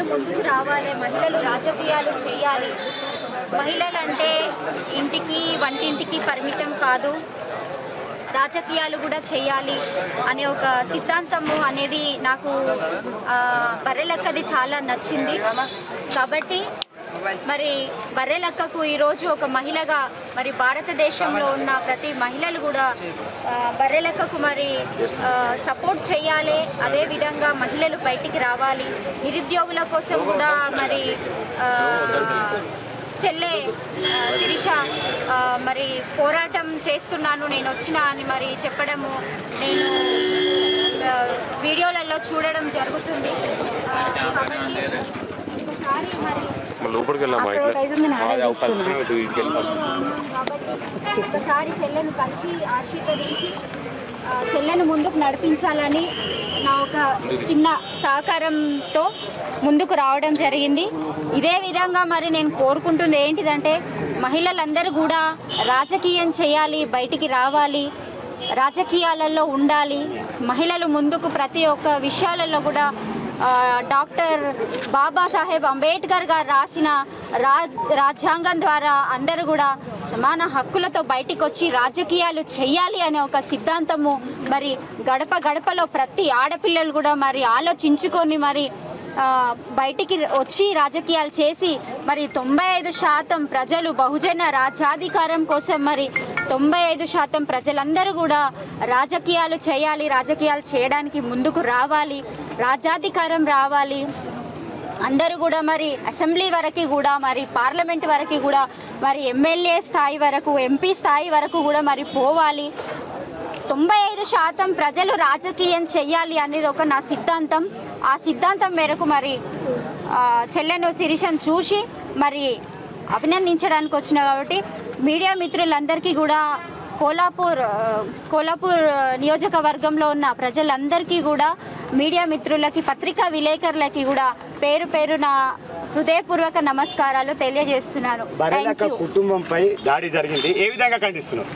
ముందుకు రావాలి మహిళలు రాజకీయాలు చేయాలి మహిళలు అంటే ఇంటికి వంటింటికి పరిమితం కాదు రాజకీయాలు కూడా చేయాలి అనే ఒక సిద్ధాంతము అనేది నాకు ఆ, బర్రెలక్కది చాలా నచ్చింది కాబట్టి మరి బర్రెలక్కకు ఈరోజు ఒక మహిళగా మరి భారతదేశంలో ఉన్న ప్రతి మహిళలు కూడా ఆ, బర్రెలక్కకు మరి ఆ, సపోర్ట్ చేయాలి అదేవిధంగా మహిళలు బయటికి రావాలి నిరుద్యోగుల కోసం కూడా మరి ఆ, చెల్లె ఆ, శిరీష ఆ, మరి పోరాటం చేస్తున్నాను నేను వచ్చిన అని మరి చెప్పడము నేను ఆ, వీడియోలలో చూడడం జరుగుతుంది ఆ, కాబట్టి ఒకసారి మరి లోపలికి వెళ్ళామా కాబట్టి ఒకసారి చెల్లెను కలిసి ఆశీర్వదించి ఆ, చెల్లెను ముందుకు నడిపించాలని నా ఒక చిన్న సహకారంతో ముందుకు రావడం జరిగింది ఇదే విధంగా మరి నేను కోరుకుంటుంది ఏంటిదంటే మహిళలందరూ కూడా రాజకీయం చేయాలి బయటికి రావాలి రాజకీయాలలో ఉండాలి మహిళలు ముందుకు ప్రతి ఒక్క విషయాలలో కూడా ఆ, డాక్టర్ బాబాసాహెబ్ అంబేద్కర్ గారు రాసిన రా రాజ్యాంగం ద్వారా అందరూ కూడా సమాన హక్కులతో బయటికి వచ్చి రాజకీయాలు చేయాలి అనే ఒక సిద్ధాంతము మరి గడప గడపలో ప్రతి ఆడపిల్లలు కూడా మరి ఆలోచించుకొని మరి ఆ, బయటికి వచ్చి రాజకీయాలు చేసి మరి తొంభై ఐదు శాతం ప్రజలు బహుజన రాజ్యాధికారం కోసం మరి తొంభై ఐదు శాతం ప్రజలందరూ కూడా రాజకీయాలు చేయాలి రాజకీయాలు చేయడానికి ముందుకు రావాలి రాజ్యాధికారం రావాలి అందరూ కూడా మరి అసెంబ్లీ వరకు కూడా మరి పార్లమెంట్ వరకు కూడా మరి ఎమ్మెల్యే స్థాయి వరకు ఎంపీ స్థాయి వరకు కూడా మరి పోవాలి తొంభై ఐదు శాతం ప్రజలు రాజకీయం చెయ్యాలి అనేది ఒక నా సిద్ధాంతం ఆ సిద్ధాంతం మేరకు మరి ఆ, చెల్లెను శిరీషను చూసి మరి అభినందించడానికి వచ్చిన కాబట్టి మీడియా మిత్రులందరికీ కూడా కోలాపూర్ ఆ, కోలాపూర్ ఆ, నియోజకవర్గంలో ఉన్న ప్రజలందరికీ కూడా మీడియా మిత్రులకి పత్రికా విలేకరులకి కూడా పేరు పేరున హృదయపూర్వక నమస్కారాలు తెలియజేస్తున్నాను బరేలక్క థ్యాంక్ యూ కుటుంబంపై దాడి జరిగింది ఏ విధంగా ఖండిస్తున్నారు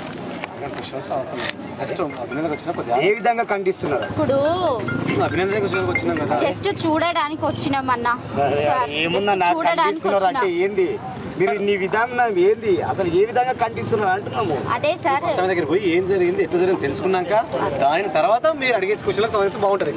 జస్ట్ అభినందనకు వచ్చిన కొద్దిగా ఏ విధంగా ఖండిస్తున్నారు ఇప్పుడు అభినందనకు వచ్చిన వచ్చినాం కదా జస్ట్ చూడడానికి వచ్చినాం అన్న సార్ ఏమున్నా జస్ట్ నాకు చూడడానికి ఖండిస్తున్నారు అంటే వచ్చినాం ఏంది మీరు నీ విధానం ఏంది అసలు ఏ విధంగా ఖండిస్తున్నారు అంటున్నాము అదే సార్ ఫస్ట్ ఆమె దగ్గర పోయి ఏం జరిగింది ఎట్లా జరిగింది తెలుసుకున్నాక దాని తర్వాత మీరు అడిగేసి క్వశ్చన్లకు సమాధానం బాగుంటుంది